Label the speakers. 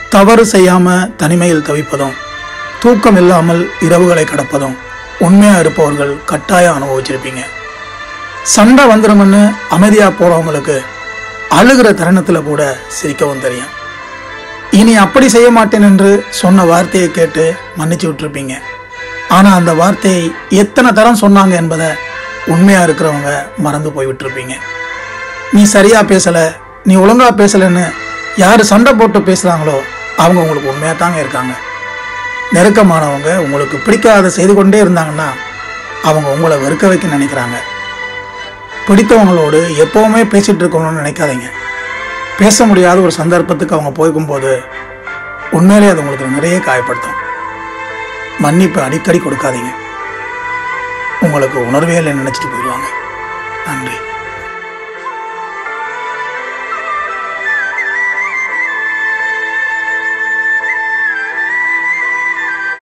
Speaker 1: தவறு செய்யாம தனிமையில் தவிப்பதும் தூக்கம் இல்லாமல் இரவுகளை கடப்பதும் உண்மையா இருப்பவர்கள் கட்டாயம் அனுபவிச்சிருப்பீங்க சண்டை வந்துரும்னு அமைதியா போறவங்களுக்கு அழுகிற தருணத்துல கூட சிரிக்கவும் தெரியும் இனி அப்படி செய்ய மாட்டேன் என்று சொன்ன வார்த்தையை கேட்டு மன்னிச்சு விட்டுருப்பீங்க ஆனா அந்த வார்த்தையை எத்தனை தரம் சொன்னாங்க என்பதை உண்மையா இருக்கிறவங்க மறந்து போய் விட்டுருப்பீங்க நீ சரியா பேசல நீ ஒழுங்கா பேசலன்னு யாரு சண்டை போட்டு பேசுறாங்களோ அவங்க உங்களுக்கு உண்மையா தாங்க இருக்காங்க நெருக்கமானவங்க உங்களுக்கு பிடிக்காத செய்து கொண்டே இருந்தாங்கன்னா அவங்க உங்களை வெறுக்க வைக்க நினைக்கிறாங்க பிடித்தவங்களோடு எப்பவுமே பேசிட்டு இருக்கணும்னு நினைக்காதீங்க பேச முடியாத ஒரு சந்தர்ப்பத்துக்கு அவங்க போகும்போது உண்மையிலே அது உங்களுக்கு நிறைய காயப்படுத்தும் மன்னிப்பு அடிக்கடி கொடுக்காதீங்க உங்களுக்கு உணர்வே இல்லை நினைச்சிட்டு போயிடுவாங்க நன்றி